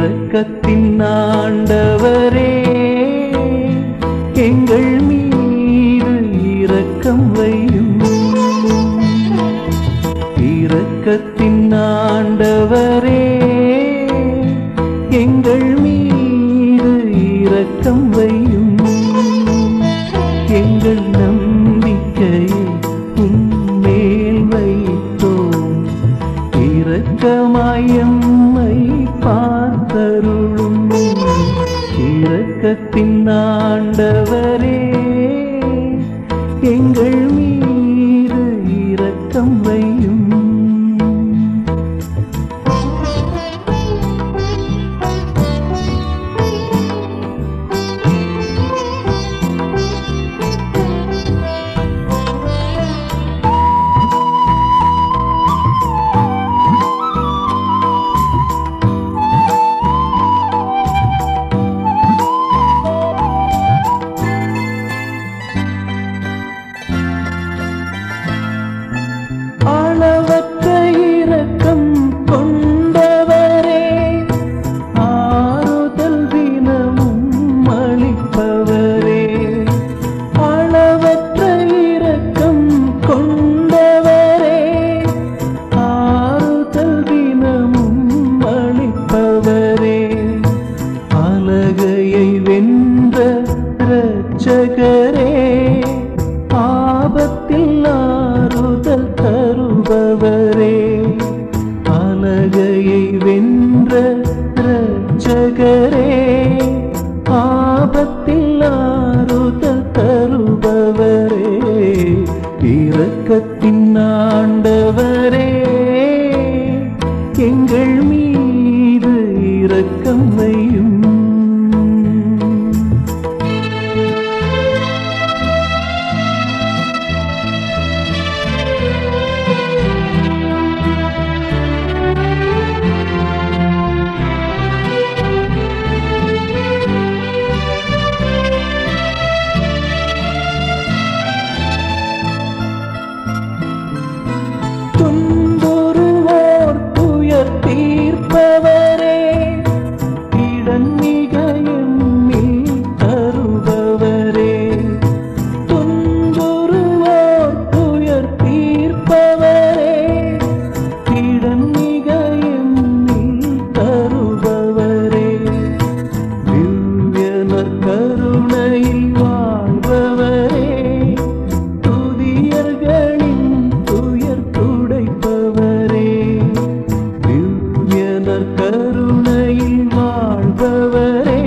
இரக்கத்தின் ஆண்டவரே எங்கள் மீது இரக்கம் வையும் இரக்கத்தின் ஆண்டவரே எங்கள் மீது இரக்கம் வையும் எங்கள் நம்பிக்கையை உன்மேல் வைத்தோம் இரக்கமாயம்மை பார்த்தருளும் இரக்கத்தின் ஆண்டவரே எங்கள் மீது இரக்கம் வையும் அளவற்ற இரக்கம் கொண்டவரே ஆறுதல் தினமும் அளிப்பவரே அளவற்ற இரக்கம் கொண்டவரே ஆறுதல் தினமும் அளிப்பவரே அலகையை வென்ற இரட்சகரே ஆபத்தில் ஆறுதல் தருபவரே அலகையை வென்ற இரட்சகரே ஆபத்தில் ஆறுதல் தருபவரே இரக்கத்தின் ஆண்டவரே எங்கள் மீது இரக்கம் வையும் துன்புறுவோர் துயர் தீர்ப்பவரே இடன்மிகையில் தருபவரே துன்புறுவோர் துயர் தீர்ப்பவரே இடன்மிகையில் தருபவரே திவ்யனர் கருணையில் வாழ்பவரே துதியர்களின் துயர் துடைப்பவரே திவ்யனர் கருணையில் வாழ்பவரே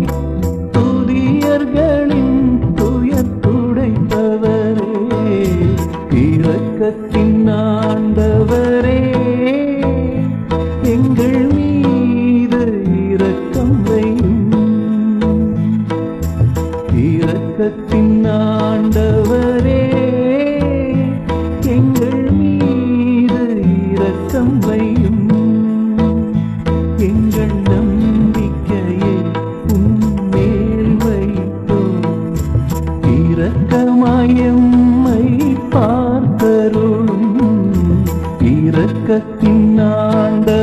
துதியர்களின் துயர் துடைப்பவரே இரக்கத்தின் ஆண்டவரே எங்கள் மீது இரக்கம் வையும் இரக்கத்தின் ஆண்டவரே எங்கள் மீது இரக்கம் வையும் எங்கள் நம்பிக்கையை உன்மேல் வைத்தோம் இரக்கமாயம்மை பார்த்தருளும் இரக்கத்தின் ஆண்ட